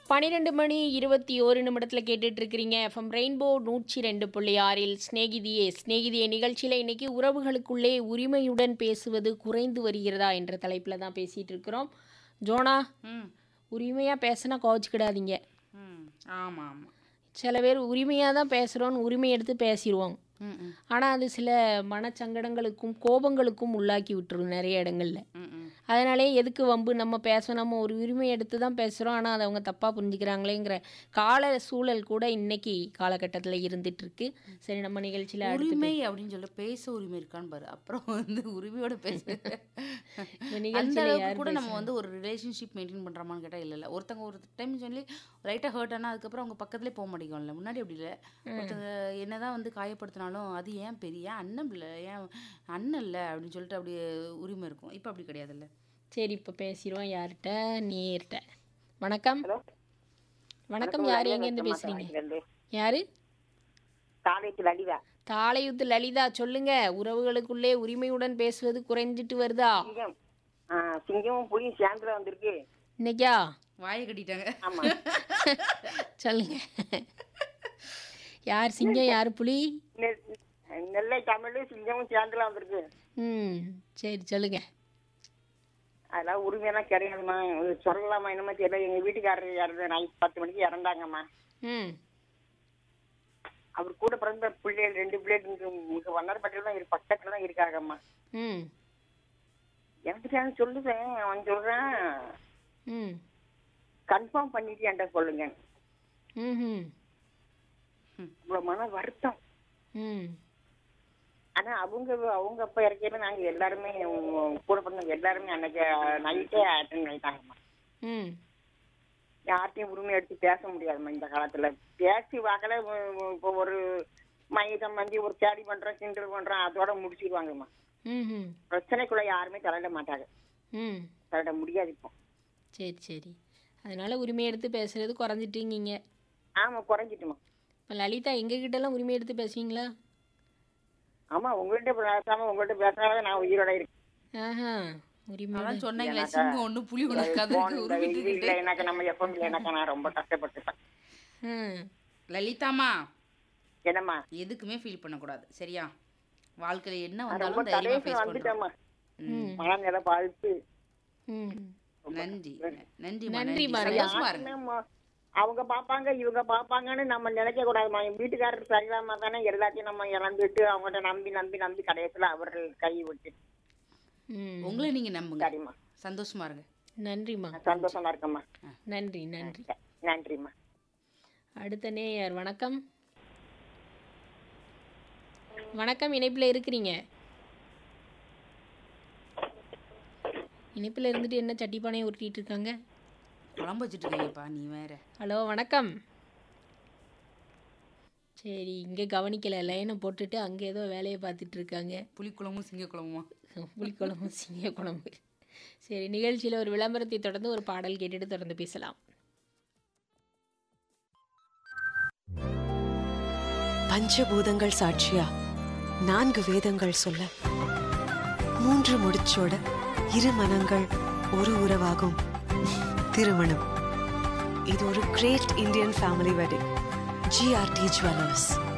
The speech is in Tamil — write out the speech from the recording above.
பன்னிரெண்டு மணி இருபத்தி ஓரு நிமிடத்தில் கேட்டுட்டு இருக்கிறீங்க எஃப்எம் ரெயின்போ நூற்றி ரெண்டு புள்ளி ஆறில் ஸ்நேகிதியே ஸ்நேகிதியே நிகழ்ச்சியில் இன்னைக்கு உறவுகளுக்குள்ளே உரிமையுடன் பேசுவது குறைந்து வருகிறதா என்ற தலைப்பில் தான் பேசிகிட்டு இருக்கிறோம் ஜோனா ம் உரிமையாக பேசினா கோச்சிக்கிடாதீங்க ம் ஆமாம் ஆமாம் சில பேர் உரிமையாக தான் பேசுகிறோன்னு உரிமை எடுத்து பேசிடுவோம் ம் ம் ஆனால் அது சில மனச்சங்கடங்களுக்கும் கோபங்களுக்கும் உள்ளாக்கி விட்டுரும் நிறைய இடங்கள்ல ம் ம் அதனாலே எதுக்கு வம்பு நம்ம பேசணும் நம்ம ஒரு உரிமை எடுத்து தான் பேசுகிறோம் ஆனால் அதை அவங்க தப்பாக புரிஞ்சுக்கிறாங்களேங்கிற கால சூழல் கூட இன்னைக்கு காலகட்டத்தில் இருந்துட்டு இருக்கு சரி நம்ம நிகழ்ச்சியில் அடுத்து உரிமை அப்படின்னு சொல்ல பேச உரிமை இருக்கான்னு பாரு அப்புறம் வந்து உரிமையோட பேச இந்த அந்த நிகழ்ச்சியில் அளவுக்கு யார் கூட நம்ம வந்து ஒரு ரிலேஷன்ஷிப் மெயின்டைன் பண்றோமான்னு கேட்டா இல்ல இல்ல ஒருத்தங்க ஒரு டைம் சொல்லி லைட்டா ஹர்ட் ஆனா அதுக்கப்புறம் அவங்க பக்கத்துலேயே போக மாட்டேங்கும்ல முன்னாடி அப்படி இல்லை ஒருத்தங்க என்னதான் வந்து காயப்படுத்தினாலும் அது ஏன் பெரிய அண்ணன் இல்லை ஏன் அண்ணன் இல்லை அப்படின்னு சொல்லிட்டு அப்படி உரிமை இருக்கும் இப்போ அப்படி கிடையாதுல்ல சரி இப்போ பேசிடுவோம் யார்கிட்ட நீர்கிட்ட வணக்கம் ஹலோ வணக்கம் யார் எங்கேருந்து பேசுகிறீங்க யாரு காலேஜ் லலிதா தாளையுத்து லலிதா சொல்லுங்க உறவுகளுக்குள்ளே உரிமையுடன் பேசுவது குறைஞ்சிட்டு வருதா சிங்கம் ஆ, சிங்கமும் புலியும் சேர்ந்துல வந்திருக்கு இன்னைக்கா வாயை கட்டிட்டாங்க ஆமா சொல்லுங்க யார் சிங்கம் யார் புலி நெ- நெல்லை தமிழ் சிங்கமும் சேர்ந்துல வந்திருக்கு ம் சரி சொல்லுங்க அதெல்லாம் உரிமையெல்லாம் கிடையாதும்மா இது சொல்லலாமா என்னமா தெரியல எங்க வீட்டுக்காரர் இறந்து நைட் பத்து மணிக்கு இறந்தாங்கம்மா ம் அவர் கூட பிறந்த பிள்ளைகள் ரெண்டு பிள்ளைகள் இங்க இங்க வண்ணாரப்பட்டில தான் இரு பக்கத்துல தான் இருக்காங்கம்மா ம் எனக்கு நான் சொல்லுவேன் அவன் சொல்றான் ம் கன்ஃபார்ம் பண்ணிட்டு என்கிட்ட சொல்லுங்க ம் இவ்வளவு மன வருத்தம் ம் ஆனா அவங்க அவங்க அப்ப இறக்கையில நாங்க எல்லாருமே உம், கூட பிறந்தவங்க எல்லாருமே அன்னைக்கு நைட்டே அட்டன் பண்ணிட்டாங்கம்மா ம் யார்ட்டையும் உரிமை எடுத்து பேச முடியாதும்மா இந்த காலத்துல பேசி வாக்கல இப்போ ஒரு மையம் வந்து ஒரு கேடி பண்றோம் கிண்டல் பண்றோம் அதோட முடிச்சிடுவாங்கம்மா ம் பிரச்சனைக்குள்ள யாருமே தலையிட மாட்டாங்க ம் தலையிட முடியாது இப்போ சரி சரி அதனால உரிமை எடுத்து பேசுறது குறைஞ்சிட்டீங்க ஆமா குறைஞ்சிட்டுமா இப்போ லலிதா எங்ககிட்டலாம் உரிமை எடுத்து பேசுவீங்களா ஆமா உங்கள்கிட்ட பேசாம உங்கள்கிட்ட பேசாத நான் உயிரோட இருக்கேன் ஆஹா உரிமை அதான் சொன்னாங்களே சிங்கம் ஒண்ணு புலி ஒண்ணு போன் கதவுக்கு இந்த உருவிட்டு இது இல்லை எனக்கு நம்ம எப்பவும் இல்லை எனக்கு நான் ரொம்ப கஷ்டப்பட்டுட்டேன் ம் லலிதாமா என்னம்மா எதுக்குமே ஃபீல் பண்ணக்கூடாது சரியா வாழ்க்கையில என்ன நான் ரொம்ப வந்தாலும் தைரியமா கடைசி ஃபேஸ் பண்ணணும் வந்துட்டேம்மா ம் மனநிலை வாழ்த்து ம் நன்றி நன்றி நன்றிம்மா, நன்றி நன்றி. சந்தோஷமா இருங்க நம்ம- அவங்க பாப்பாங்க இவங்க பாப்பாங்கன்னு நம்ம நினைக்க கூடாதுமா என் வீட்டுக்காரர் சரியில்லாம தானே எல்லாத்தையும் நம்ம இழந்துட்டு அவங்கள்ட்ட நம்பி நம்பி நம்பி கடைசியில அவர்கள் கை விட்டு ம் உங்களை நீங்க நம்புங்க சரிம்மா சந்தோஷமா இருங்க நன்றிம்மா சந்தோஷமா இருக்கம்மா நன்றி நன்றி நன்றிம்மா அடுத்த நேயர் வணக்கம் வணக்கம் இணைப்பில் இருக்கிறீங்க இணைப்பில் இருந்துட்டு என்ன சட்டிப்பானையை உருட்டிட்டு இருக்காங்க குழம்பு வச்சுட்டு இருக்கீங்கப்பா நீ வேற ஹலோ வணக்கம் சரி இங்கே கவனிக்கல லைனை போட்டுட்டு அங்கே ஏதோ வேலையை பார்த்துட்டு இருக்காங்க புளிக்குழம்பும் சிங்கக்குழம்புமா புளிக்குழம்பு சிங்க குழம்பு சரி நிகழ்ச்சியில் ஒரு விளம்பரத்தை தொடர்ந்து ஒரு பாடல் கேட்டுட்டு தொடர்ந்து பேசலாம் பஞ்சபூதங்கள் சாட்சியா நான்கு வேதங்கள் சொல்ல மூன்று முடிச்சோட இரு மனங்கள் ஒரு உறவாகும் திருமணம் இது ஒரு great Indian family wedding GRT jewellers